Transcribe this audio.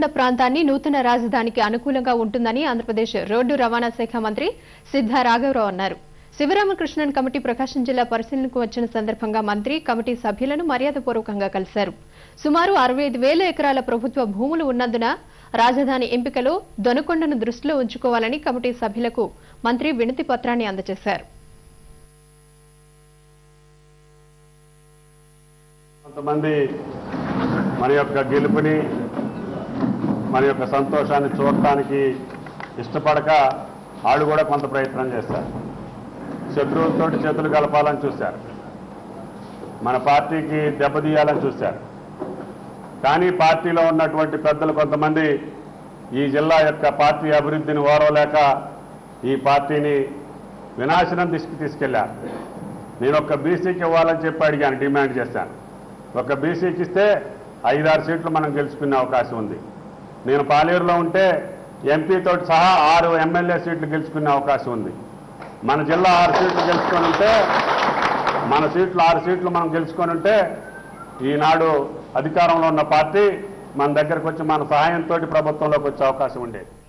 నల్లగొండ ప్రాంతాన్ని నూతన రాజధానికి అనుకూలంగా ఉంటుందని ఆంధ్రప్రదేశ్ రోడ్డు రవాణా శాఖ మంత్రి సిద్ధా రాఘవరావు అన్నారు శివరామకృష్ణన్ కమిటీ ప్రకాశం జిల్లా పరిశీలనకు వచ్చిన సందర్భంగా మంత్రి కమిటీ సభ్యులను మర్యాదపూర్వకంగా కలిశారు సుమారు అరవై ఐదు వేల ఎకరాల ప్రభుత్వ భూములు ఉన్నందున రాజధాని ఎంపికలో దొనకొండను దృష్టిలో ఉంచుకోవాలని కమిటీ సభ్యులకు మంత్రి వినతి పత్రాన్ని అందజేశారు కొంతమంది మన యొక్క గెలుపుని మన యొక్క సంతోషాన్ని చూడటానికి ఇష్టపడక వాళ్ళు కూడా కొంత ప్రయత్నం చేస్తారు శత్రువులతోటి చేతులు కలపాలని చూశారు మన పార్టీకి దెబ్బతీయాలని చూశారు కానీ పార్టీలో ఉన్నటువంటి పెద్దలు కొంతమంది ఈ జిల్లా యొక్క పార్టీ అభివృద్ధిని ఓరవలేక ఈ పార్టీని వినాశనం దిశకి తీసుకెళ్లారు నేను ఒక బీసీకి ఇవ్వాలని చెప్పి అడిగాను డిమాండ్ చేశాను ఒక బీసీకి ఇస్తే ఐదారు సీట్లు మనం గెలుచుకునే అవకాశం ఉంది నేను పాలేరులో ఉంటే ఎంపీ తోటి సహా ఆరు ఎమ్మెల్యే సీట్లు గెలుచుకునే అవకాశం ఉంది మన జిల్లా ఆరు సీట్లు గెలుచుకొని ఉంటే మన సీట్లు ఆరు సీట్లు మనం గెలుచుకొని ఉంటే ఈనాడు అధికారంలో ఉన్న పార్టీ మన దగ్గరకు వచ్చి మన సహాయంతో ప్రభుత్వంలోకి వచ్చే అవకాశం ఉండేది